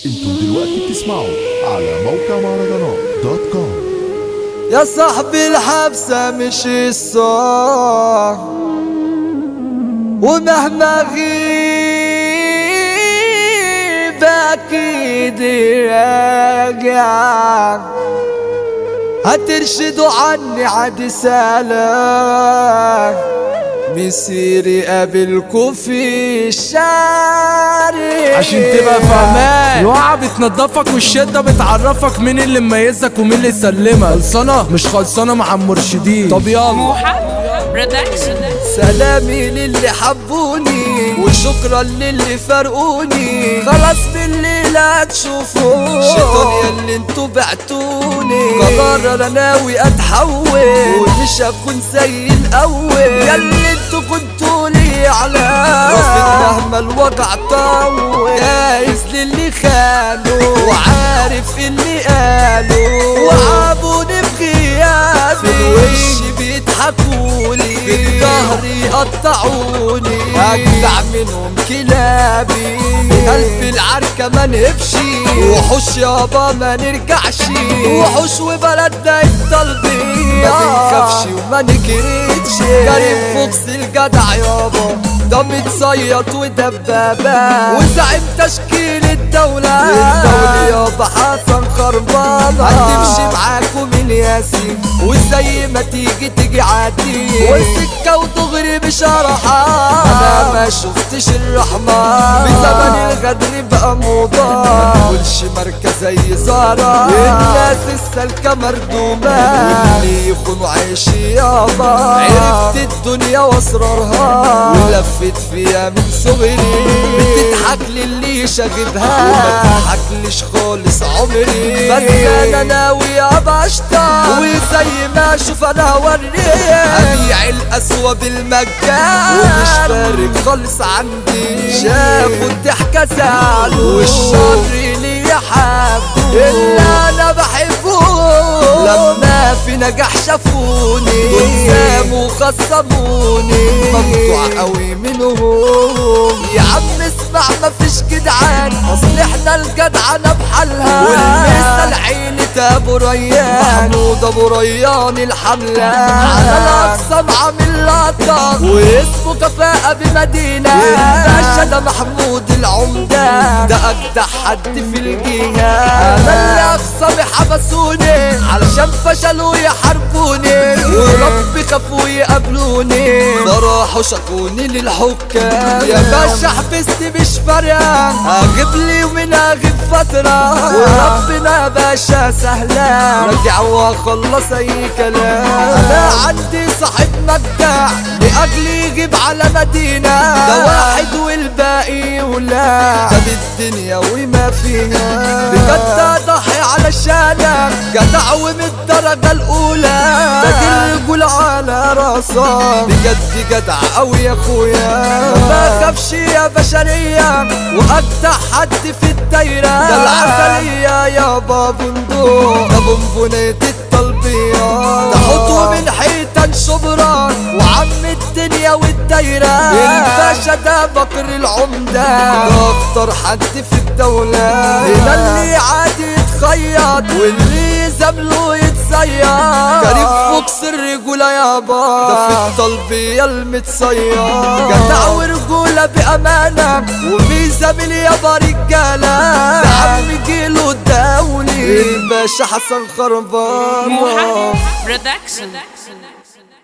انتم دلوقتي بتسمعوا على موقع مهرجانات دوت كوم يا صاحبي الحبسة مش الصح ومهما غيب أكيد راجع هترشدوا عني عاد سلام مسيري قابلكوا في الشارع عشان تبقى فاهمان الوعى بتنضفك والشدة بتعرفك مين اللي مميزك ومين اللي يسلمك خلصانة مش خلصانة مع المرشدين طب يلا موحة برودكشن سلامي للي حبوني وشكرا للي فرقوني خلاص بالليل هتشوفوني شيطان ياللي انتوا بعتوني قرار انا ناوي اتحول ومش هكون زي الاول ياللي انتوا كنتوا لي على رافض مهما الوجع طول جايز للي خانوا وعارف اللي قالوا وعابوني بغيابي في الوش بيضحكولي في الظهر يقطعوني اجدع منهم كلابي قلب العركة ما نهبشي وحوش يابا ما نرجعش وحوش وبلدنا الطلبية ما بنخافش وما نكرتش كريم فوكس الجدع يابا ده متصيط ودبابة وزعيم تشكيل الدولة الدولة يابا حسن خربانة هتمشي معاكم من ياسين وزي ما تيجي تيجي عادي والسكة ودغري بشرحة أنا ما شفتش الرحمة في زمن الغدر بقى موضة كلش مركز زي زارة الناس السالكة مردومة واللي يخونوا عيشي يابا عرفت الدنيا واسرارها ولفت فيها من صغري بتضحك للي شاغبها وما تضحكليش خالص عمري بس انا ناوي ابقى اشطر وزي ما اشوف انا هوريك ابيع القسوة بالمجان ومش فارق خالص عندي شافوا الضحكة زعلوا والشر ليا حبوا اللي انا بحبه لما في نجاح شافوني قدامه خصموني مقطوع قوي منهم يا عم اسمع مفيش جدعان اصل احنا الجدعنة بحالها والمثل عينة ابو ريان محمود ابو ريان الحملة على الاقصى عامل لقطة واسمه كفاءة بمدينة الباشا ده محمود العمدة ده اجدع حد في الجهة انا اللي اخصامي حبسوني علشان فشلوا يحاربوني وربي خافوا يقابلوني ده راحوا شكوني للحكام يا باشا حبستي مش فارقة هجيب لي ومن هغيب فترة وربنا يا باشا سهلة راجع واخلص اي كلام انا عندي صاحب مجدع لاجلي يجيب على مدينة ده واحد والباقي ولا ده بالدنيا وما فيها بجد ضحي علشانك جدع ومن الدرجة الأولى تاج الرجول على راسك بجد جدع أوي يا أخويا ما خافش يا بشرية وأجدع حد في الدايرة ده العسلية يابا بندق ده بونبونة الطلبية ده خطوة من حيتان شبرا وعم الدنيا والدايرة الباشا ده بكر العمدة ده أخطر حد في الدولة هنا اللي عادي يتخيط واللي يزامله يتصيد كريم فوكس الرجولة يابا ده في الطلبية المتصيد جدع ورجولة بأمانة وبيزامل يابا رجالة ده عم جيله الدولي الباشا حسن خربان موحة برودكشن